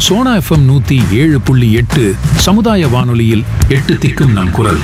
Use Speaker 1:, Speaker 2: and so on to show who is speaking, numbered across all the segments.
Speaker 1: Sona FM நூத்தி ஏழு புள்ளி எட்டு சமுதாய வானொலியில் எட்டு திக்கும் நம் குரல்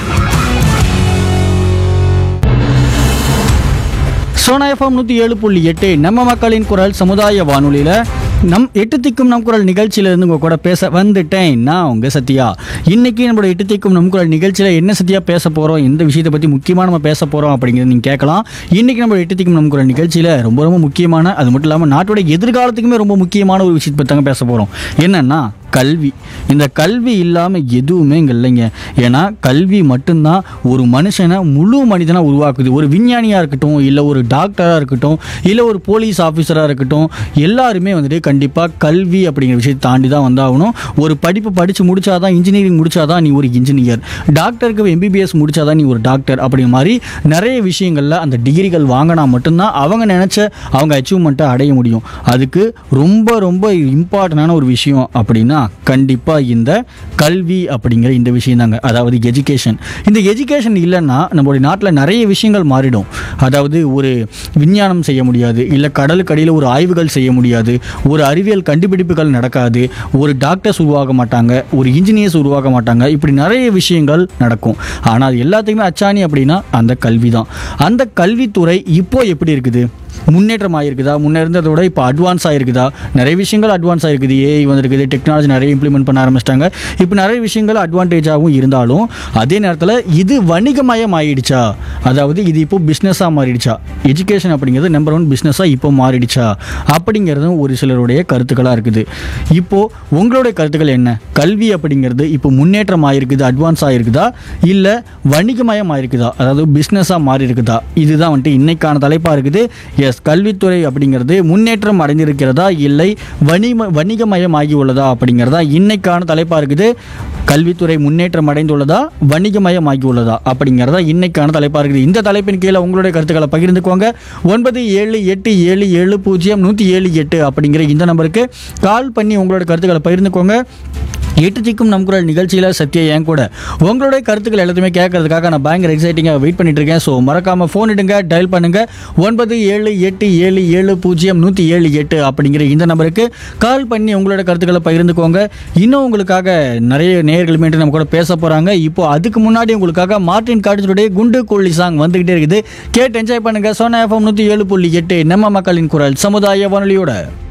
Speaker 2: சோனா எஃப்எம் நூற்றி ஏழு புள்ளி எட்டு நம்ம மக்களின் குரல் சமுதாய வானொலியில் நம் எட்டு திக்கும் நம் குரல் நிகழ்ச்சியில இருந்து உங்க கூட பேச வந்துட்டேன் நான் உங்க சத்யா இன்னைக்கு நம்மளோட எட்டு திக்கும் நம் குரல் நிகழ்ச்சியில என்ன சத்யா பேச போறோம் எந்த விஷயத்தை பத்தி முக்கியமா நம்ம பேச போறோம் அப்படிங்கிறது நீங்க கேட்கலாம் இன்னைக்கு நம்ம எட்டு திக்கும் நம் குரல் நிகழ்ச்சியில ரொம்ப ரொம்ப முக்கியமான அது மட்டும் இல்லாமல் நாட்டோட எதிர்காலத்துக்குமே ரொம்ப முக்கியமான ஒரு விஷயத்தை பற்றி தாங்க பேச போறோம் என்னன்னா கல்வி இந்த கல்வி இல்லாமல் எதுவுமே இங்கே இல்லைங்க ஏன்னா கல்வி மட்டும்தான் ஒரு மனுஷனை முழு மனிதனாக உருவாக்குது ஒரு விஞ்ஞானியாக இருக்கட்டும் இல்லை ஒரு டாக்டராக இருக்கட்டும் இல்லை ஒரு போலீஸ் ஆஃபீஸராக இருக்கட்டும் எல்லாருமே வந்துட்டு கண்டிப்பாக கல்வி அப்படிங்கிற விஷயத்தை தாண்டி தான் வந்தாகணும் ஒரு படிப்பு படித்து முடிச்சாதான் இன்ஜினியரிங் முடிச்சாதான் நீ ஒரு இன்ஜினியர் டாக்டருக்கு எம்பிபிஎஸ் முடிச்சாதான் நீ ஒரு டாக்டர் அப்படிங்கிற மாதிரி நிறைய விஷயங்களில் அந்த டிகிரிகள் வாங்கினா மட்டும்தான் அவங்க நினச்ச அவங்க அச்சீவ்மெண்ட்டை அடைய முடியும் அதுக்கு ரொம்ப ரொம்ப இம்பார்ட்டண்டான ஒரு விஷயம் அப்படின்னா கண்டிப்பாக இந்த கல்வி அப்படிங்கிற இந்த விஷயம் தாங்க அதாவது எஜுகேஷன் இந்த எஜுகேஷன் இல்லைன்னா நம்மளுடைய நாட்டில் நிறைய விஷயங்கள் மாறிடும் அதாவது ஒரு விஞ்ஞானம் செய்ய முடியாது இல்லை கடலுக்கு அடியில் ஒரு ஆய்வுகள் செய்ய முடியாது ஒரு அறிவியல் கண்டுபிடிப்புகள் நடக்காது ஒரு டாக்டர்ஸ் உருவாக மாட்டாங்க ஒரு இன்ஜினியர்ஸ் உருவாக மாட்டாங்க இப்படி நிறைய விஷயங்கள் நடக்கும் ஆனால் அது எல்லாத்துக்குமே அச்சாணி அப்படின்னா அந்த கல்வி தான் அந்த கல்வித்துறை இப்போ எப்படி இருக்குது முன்னேற்றம் ஆகிருக்குதா முன்னே இருந்ததை விட இப்போ அட்வான்ஸ் ஆகிருக்குதா நிறைய விஷயங்கள் அட்வான்ஸ் ஆகிருக்குது ஏஐ வந்திருக்குது டெக்னாலஜி நிறைய இம்ப்ளிமெண்ட் பண்ண ஆரம்பிச்சிட்டாங்க இப்போ நிறைய விஷயங்கள் அட்வான்டேஜாகவும் இருந்தாலும் அதே நேரத்தில் இது வணிகமயம் ஆயிடுச்சா அதாவது இது இப்போ பிஸ்னஸாக மாறிடுச்சா எஜுகேஷன் அப்படிங்கிறது நம்பர் ஒன் பிஸ்னஸாக இப்போ மாறிடுச்சா அப்படிங்கிறதும் ஒரு சிலருடைய கருத்துக்களாக இருக்குது இப்போது உங்களுடைய கருத்துக்கள் என்ன கல்வி அப்படிங்கிறது இப்போ முன்னேற்றம் ஆகிருக்குது அட்வான்ஸ் ஆகிருக்குதா இல்லை வணிகமயம் ஆயிருக்குதா அதாவது பிஸ்னஸாக மாறி இருக்குதா இதுதான் வந்துட்டு இன்னைக்கான தலைப்பாக இருக்குது எஸ் கல்வித்துறை அப்படிங்கிறது முன்னேற்றம் அடைந்திருக்கிறதா இல்லை வணிக வணிகமயம் ஆகி உள்ளதா அப்படிங்கிறதா இன்னைக்கான தலைப்பாக இருக்குது கல்வித்துறை முன்னேற்றம் அடைந்துள்ளதா வணிகமயம் ஆகி உள்ளதா அப்படிங்கிறதா இன்னைக்கான தலைப்பாக இருக்குது இந்த தலைப்பின் கீழே உங்களுடைய கருத்துக்களை பகிர்ந்துக்கோங்க ஒன்பது ஏழு எட்டு ஏழு ஏழு பூஜ்ஜியம் நூற்றி ஏழு எட்டு அப்படிங்கிற இந்த நம்பருக்கு கால் பண்ணி உங்களோட கருத்துக்களை பகிர்ந்துக்கோங்க எட்டு திக்கும் நம் குரல் நிகழ்ச்சியில் சத்யா என் கூட உங்களுடைய கருத்துக்கள் எல்லாத்தையுமே கேட்கறதுக்காக நான் பயங்கர எக்ஸைட்டிங்காக வெயிட் பண்ணிட்டு இருக்கேன் ஸோ மறக்காம ஃபோன் இடுங்க டயல் பண்ணுங்க ஒன்பது ஏழு எட்டு ஏழு ஏழு பூஜ்ஜியம் நூற்றி ஏழு எட்டு அப்படிங்கிற இந்த நம்பருக்கு கால் பண்ணி உங்களோட கருத்துக்களை பகிர்ந்துக்கோங்க இன்னும் உங்களுக்காக நிறைய நேயர்களுமே நம்ம கூட பேச போகிறாங்க இப்போ அதுக்கு முன்னாடி உங்களுக்காக மார்டின் காட்டுடைய குண்டு கோழி சாங் வந்துகிட்டே இருக்குது கேட்டு என்ஜாய் பண்ணுங்க சோனா எஃப்எம் நூற்றி ஏழு புள்ளி எட்டு நம்ம மக்களின் குரல் சமுதாய வானொலியோட